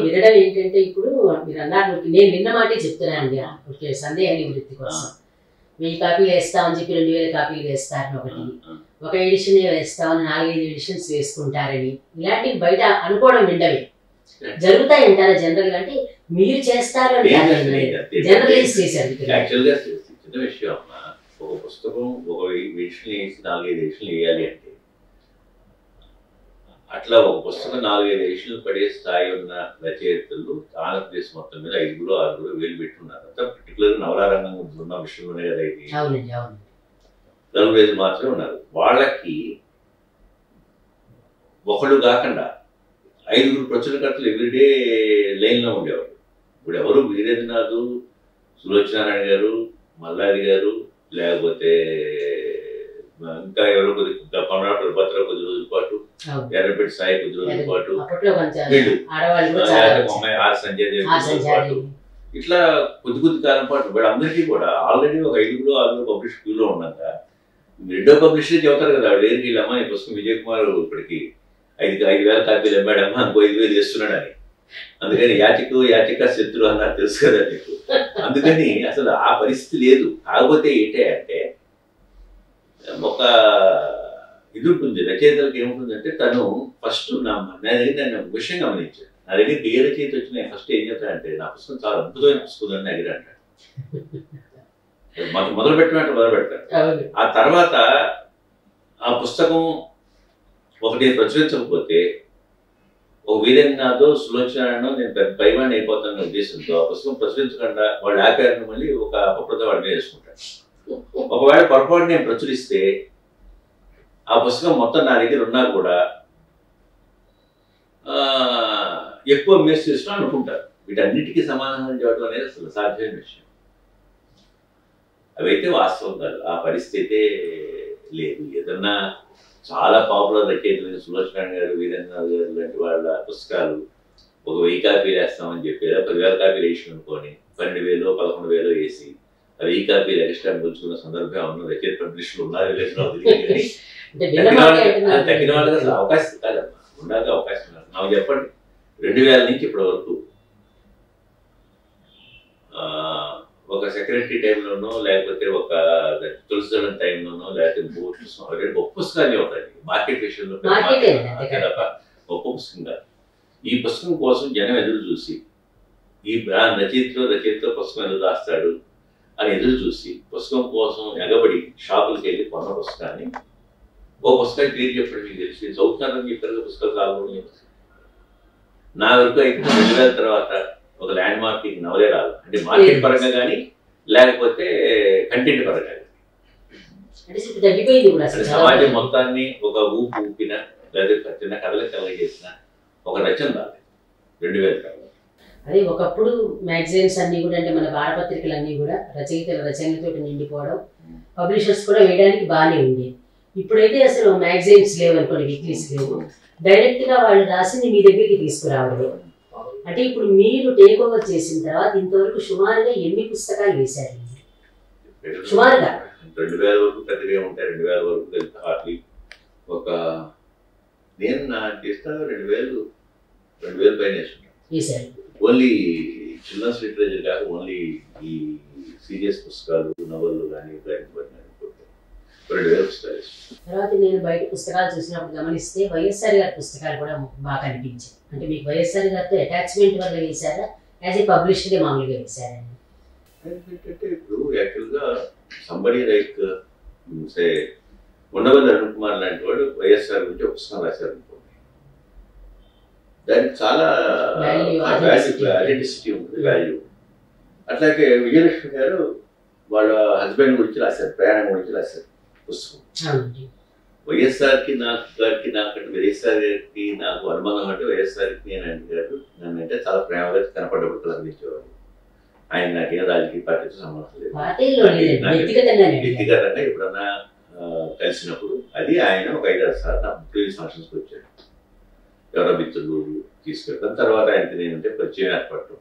వినడం ఏంటంటే ఇప్పుడు మీరు అన్నారు నేను విన్న మాటే చెప్తున్నాను ఓకే సందేహ నివృత్తి కోసం వెయ్యి కాపీలు వేస్తామని చెప్పి రెండు వేల కాపీలు వేస్తారని ఒకటి ఒక ఎడిషన్ వేస్తామని నాలుగైదు ఎడిషన్స్ వేసుకుంటారని ఇలాంటివి బయట అనుకోవడం విండవే జరుగుతాయి అంటారా జనరల్ గా అంటే మీరు చేస్తారు అని జనరలైజ్ చేశారు యాక్చువల్గా చిన్న విషయం అమ్మా ఒక పుస్తకం ఒక ఎడిషన్ వేసి నాలుగైదు ఎడిషన్లు వేయాలి అంటే అట్లా ఒక పుస్తకం నాలుగైదు ఎడిషన్లు పడే స్థాయి ఉన్న రచయితలు ఆంధ్రప్రదేశ్ మొత్తం మీద ఐదుగురు ఆరుగురు వేలు పెట్టున్నారు అంతా పర్టికులర్ నవలారంగం ఉన్న విషయంలోనే కదా ఇది అవునండి అవును నలుగురు ఐదు మాత్రమే ఉన్నారు వాళ్ళకి ఒకడు కాకుండా ఐదుగురు ప్రచురణకర్తలు ఎవ్రీడే లైన్లో ఉండేవారు ఇప్పుడు ఎవరు వీరేంద్రనాథ్ సులోచనారాయణ గారు మల్లాది గారు లేకపోతే ఇంకా ఎవరో కొద్ది కొనరాడు భద్ర కొద్ది రోజుల పాటు అవును ఎర్రపేట సాయి కొద్ది రోజుల పాటు అప్పట్లో కొంచెం వీళ్ళు. ఆడవాళ్ళు కూడా చాలా లేకపోతే వచ్చారు. అమ్మాయి ఆర్ సంజయ్ దేవ్ ఆ కొద్ది రోజుల సంచారి పాటు ఇట్లా కొద్ది కొద్ది కాలం పాటు వీళ్ళందరికీ కూడా ఆల్రెడీ ఒక ఐదుగురు ఆరుగురు పబ్లిష్ క్యూలో ఉన్నాక రెండో పబ్లిషర్ చెబుతారు కదా ఆవిడ ఏంటి వీళ్ళమ్మ ఈ పుస్తకం విజయ్ కుమార్ ఇప్పటికి ఐదు ఐదు వేల కాపీలు అమ్మాడమ్మా ఇంకో ఐదు వేలు చేస్తున్నాడని అందుకని యాచికు యాచిక శత్రు అన్నారు తెలుసు కదా నీకు అందుకని అసలు ఆ పరిస్థితి లేదు కాకపోతే ఏంటి అంటే ఒక ఇది ఉంటుంది రచయితలకు ఏముంటుందంటే తను ఫస్ట్ నా నా దగ్గర నేను ఒక విషయం గమనించాను నా దగ్గర ఏ రచయిత వచ్చినా ఫస్ట్ ఏం చెప్తానంటే నా పుస్తకం చాలా అద్భుతమైన పుస్తకం అని దగ్గర అంటాడు మొదలు మొదలు పెట్టమంటే మొదలు పెడతాడు అవును ఆ తర్వాత ఆ పుస్తకం ఒకటి ప్రచురించకపోతే ఒక వీరేంద్రనాథ్ సులోచనో నేను పెద్ద పైవాణి అయిపోతానన్న ఉద్దేశంతో ఆ పుస్తకం ప్రచురించకుండా వాళ్ళు ఆపారని మళ్ళీ ఒక అపప్రద వాడి మీద వేసుకుంటాను ఒకవేళ పొరపాటు నేను ప్రచురిస్తే ఆ పుస్తకం మొత్తం నా దగ్గర ఉన్నా కూడా ఆ, ఎక్కువ మేస్ చేస్తున్నా అనుకుంటారు వీటన్నిటికీ సమాధానం చెప్పడం అనేది అసలు సాధ్యమైన విషయం అవైతే వాస్తవం కాదు ఆ పరిస్థితి లేదు ఏదన్నా చాలా పాపులర్ రచయితలు సులోచన గారు వీరేంద్రనాథ్ గారు లాంటి వాళ్ళ పుస్తకాలు ఒక వెయ్యి కాపీలు వేస్తామని చెప్పి లేదా పదివేల కాపీలు వేసి అనుకోని పన్నెండు వేలు పదకొండు వేలు వేసి ఆ వెయ్యి కాపీలు ఎక్స్ట్రా పులుచుకున్న సందర్భం ఉన్న రచయిత పబ్లిషర్లు ఉన్నారు లేదు నాకు తెలియదు కానీ అంటే విన్న తగ్గిన మాట వాళ్ళకి అంటున్నారు. తగ్గిన వాళ్ళకి అసలు అవకాశం కాదమ్మా ఉండాలి అవకాశం కాదు నాకు చెప్పండి రెండు వేల నుంచి ఇప్పటి వరకు ఆ, ఒక సెక్రటరీ టైంలోనో లేకపోతే ఒక తులసిదళం టైంలోనో లేకపోతే బోట్స్ రెండు గొప్ప పుస్తకాలు ఉంటాయి మార్కెట్ విషయంలో పెద్ద మార్కెటే మార్కెట్ అంతే అంతే తప్ప గొప్ప పుస్తకం కాదు ఈ పుస్తకం కోసం జనం ఎదురు చూసి ఈ బ్రా రచయితలో రచయితలో పుస్తకం ఎదురు రాస్తాడు అని ఎదురు చూసి పుస్తకం కోసం ఎగబడి షాపులకి వెళ్ళి కొన్న పుస్తకాన్ని ఓ పుస్తకం పేరు చెప్పండి మీకు తెలిసి చదువుతారని చెప్పారు కదా పుస్తకాలు రావాలి నా వరకు అయితే రెండు వేల తర్వాత ఒక ల్యాండ్ మార్కింగ్ నవలే రాదు అంటే మార్కెట్ పరంగా కానీ లేకపోతే కంటెంట్ పరంగా కానీ అంటే ఇప్పుడు తగ్గిపోయింది కూడా అంటే అసలు సమాజం మొత్తాన్ని ఒక ఊపు ఊపిన లేదా చిన్న కథలు కలగజేసిన ఒక రచన రాలేదు రెండు వేల తర్వాత అదే ఒకప్పుడు మ్యాగజైన్స్ అన్ని కూడా అంటే మన వారపత్రికలు అన్ని కూడా రచయితల రచనలతో నిండిపోవడం పబ్లిషర్స్ కూడా వేయడానికి బాగానే ఉంది ఇప్పుడైతే అసలు మ్యాగజైన్స్ లేవు అనుకోండి వీక్లీస్ లేవు డైరెక్ట్ గా వాళ్ళు రాసింది మీ దగ్గరికి తీసుకురావడం అంటే ఇప్పుడు మీరు టేక్ ఓవర్ చేసిన తర్వాత ఇంతవరకు సుమారుగా ఎన్ని పుస్తకాలు వేశారు సుమారుగా? రెండు వేల వరకు పెద్దగా ఉంటాయి రెండు వేల వరకు తెలుసు హార్డ్లీ ఒక నేను నా చేస్తా రెండు వేలు రెండు వేలు పైన వేసుకున్నాను వేశారు ఓన్లీ చిల్డ్రన్స్ లిటరేచర్ కాక ఓన్లీ ఈ సీరియస్ పుస్తకాలు నవళ్ళు కానీ ఇట్లాంటి వాటిని అనుకుంటే రెండు వేల పుస్తకాలు వేసుకున్నాను. తర్వాత నేను బయట పుస్తకాలు చూసినప్పుడు గమనిస్తే వైఎస్ఆర్ గారి పుస్తకాలు కూడా బాగా కనిపించాయి అంటే మీకు వైఎస్ఆర్ గారితో అటాచ్మెంట్ వల్ల వేశారా యాజ్ ఏ పబ్లిషర్గా మామూలుగా వేశారా ఏంటంటే ఇప్పుడు యాక్చువల్గా somebody like say Undavalli Arun Kumar లాంటి వాడు వైఎస్ఆర్ గురించి ఒక పుస్తకం రాశారు అనుకోండి దానికి చాలా Value, వాల్యూ authenticity. ఐడెంటిసిటీ ఉంటుంది వాల్యూ అట్లాగే విజయలక్ష్మి గారు వాళ్ళ హస్బెండ్ గురించి రాశారు ప్రయాణం గురించి రాశారు పుస్తకం అవునండి వైఎస్ఆర్కి నాకు గారికి నాకంటే వైఎస్ఆర్ గారికి నాకు అనుబంధం అంటే వైఎస్ఆర్కి నేను అంటే గారు నన్ను అంటే చాలా ప్రేమగా కనపడ్డప్పుడు కలగనిచ్చేవారు ఆయన నాకేం రాజకీయ పార్టీతో సంబంధం లేదు పార్టీలో లేదండి వ్యక్తిగతంగానే అడిగారు. వ్యక్తిగతంగా ఎప్పుడన్నా ఆ, కలిసినప్పుడు అది ఆయన ఒక ఐదారు సార్లు నా ప్రీవియస్ ఫంక్షన్స్కి వచ్చాడు ఎవరో మిత్రులు తీసుకెళ్తాం తర్వాత ఆయనకి నేనంటే పరిచయం ఏర్పడటం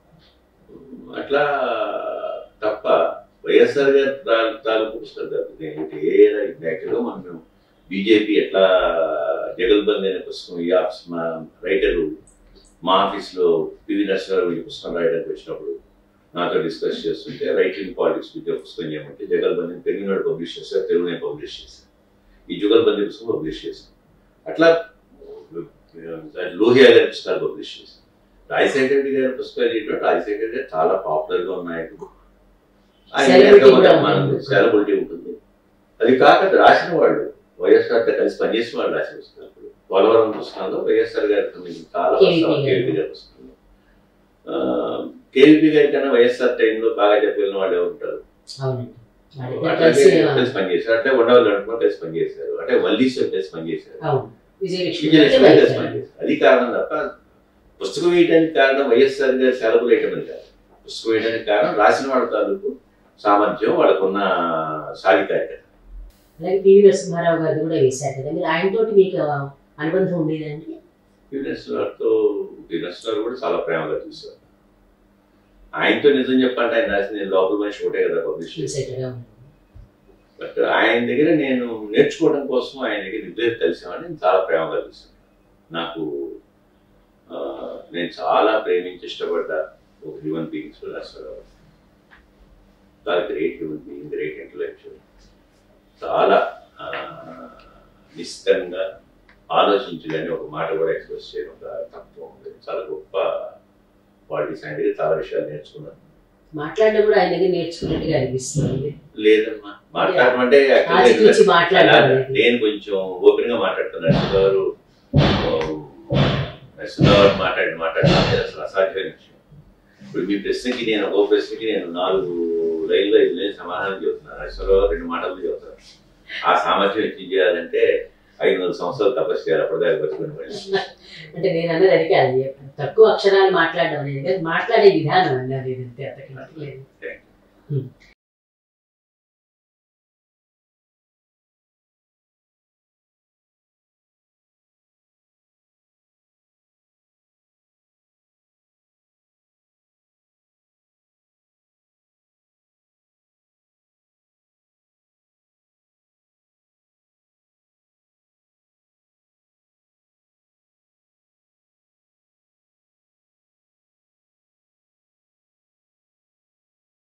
అట్లా తప్ప వైఎస్ఆర్ గారి తా- తాలూకు పుస్తకాలు కాదు. నేను ఏ యాక్చువల్గా మనం బీజేపీ ఎట్లా జగల్బంద్ అనే పుస్తకం ఈ ఆప్స్ మా రైటరు మా ఆఫీస్లో పివి నరసింహారావు ఈ పుస్తకం రాయడానికి వచ్చినప్పుడు నాతో డిస్కస్ చేస్తుంటే రైటింగ్ పాలిటిక్స్ విద్య పుస్తకం చేయమంటే జగల్బంది తెలుగునాడు పబ్లిష్ చేశారు తెలుగు నేను పబ్లిష్ చేశాను ఈ జుగల్బంది పుస్తకం పబ్లిష్ చేశాను అట్లా లోహియా గారి పుస్తకాలు పబ్లిష్ చేశాను రాజశేఖర రెడ్డి గారి పుస్తకాలు ఏంటంటే రాజశేఖర రెడ్డి గారు చాలా పాపులర్గా ఉన్నాయి ఆయన Celebrity ఎంత కూడా మనకు ఉంటుంది. సెలబ్రిటీ ఉంటుంది అది కాక అది రాసిన వాళ్ళు వైఎస్ఆర్తో కలిసి పనిచేసిన వాళ్ళు రాసిన పుస్తకాలు పోలవరం పుస్తకాల్లో వైఎస్ఆర్ గారికి సంబంధించిన చాలా KVP పుస్తకాలు గారు. కేవీపీ గారి పుస్తకాలు కేవీపీ గారి కన్నా వైఎస్ఆర్ టైంలో బాగా చెప్పిన వాళ్ళు ఎవరు ఉంటారు అవునండి వాళ్ళిద్దరు అట్లాగే కలిసి కలిసి పనిచేశారు అంటే ఉండవల్లి అనుకుని కలిసి పనిచేశారు అంటే వల్లీశ్వర్ కలిసి పనిచేశారు అవును విజయలక్ష్మి విజయలక్ష్మి గారు కలిసి పనిచేశారు అది కారణం తప్ప పుస్తకం వేయడానికి కారణం వైఎస్ఆర్ గారి సెలవులు వేయటం కాదు పుస్తకం వేయడానికి కారణం రాసిన వాళ్ళ తాలూకు సామర్థ్యం వాళ్ళకున్న సాధికారికత అలాగే పివి నరసింహారావు గారు కూడా వేశారు కదా మీరు ఆయనతోటి మీకు అనుబంధం ఉండేదండి యునెస్లర్తో యునెస్లర్ కూడా చాలా ప్రేమగా చూశారు ఆయనతో నిజం చెప్పాలంటే ఆయన రాసిన నేను లోపల మనిషి ఒకటే కదా పబ్లిష్ చేసి చూసేట్టుగా ఉంది. బట్ ఆయన దగ్గర నేను నేర్చుకోవడం కోసం ఆయన దగ్గర ఇద్దరు కలిసామని నేను చాలా ప్రేమగా చూశాను నాకు ఆ, నేను చాలా ప్రేమించి ఇష్టపడ్డ ఒక హ్యూమన్ బీయింగ్స్ రాస్తారు చాలా great human being great intellectual చాలా ఆ, నిశ్చితంగా ఆలోచించలేని ఒక మాట కూడా ఎక్స్ప్రెస్ చేయడం ఒక తత్వం ఉంది చాలా గొప్ప క్వాలిటీస్ ఆయన దగ్గర చాలా విషయాలు నేర్చుకున్నాను మాట్లాడడం కూడా ఆయన దగ్గర నేర్చుకున్నట్టుగా అనిపిస్తుంది లేదమ్మా మాట్లాడడం అంటే actually ఆచితూచి అలా మాట్లాడాలి నేను కొంచెం ఓపెన్ గా మాట్లాడుతున్నాను నరసింహారావు నరసింహారావు మాట్లాడి మాట్లాడడం అనేది అసలు అసాధ్యమైన విషయం ఇప్పుడు మీ ప్రశ్నకి నేను ఒక ప్రశ్నకి నేను నాలుగు లైన్లో ఐదు లైన్ సమాధానం చెబుతున్నాను నరసింహారావు రెండు మాటలు చెబుతాను ఆ సామర్థ్యం ఎత్తి చేయాలంటే ఐదు వందల సంవత్సరాలు తపస్సు చేయాలి అప్పటిదాకా బతుకుని మళ్ళీ అంటే నేను అన్నది అది కాదు తక్కువ అక్షరాలు మాట్లాడడం అనేది కాదు మాట్లాడే విధానం అన్నది అంతే అంతకంటే లేదు Thank you.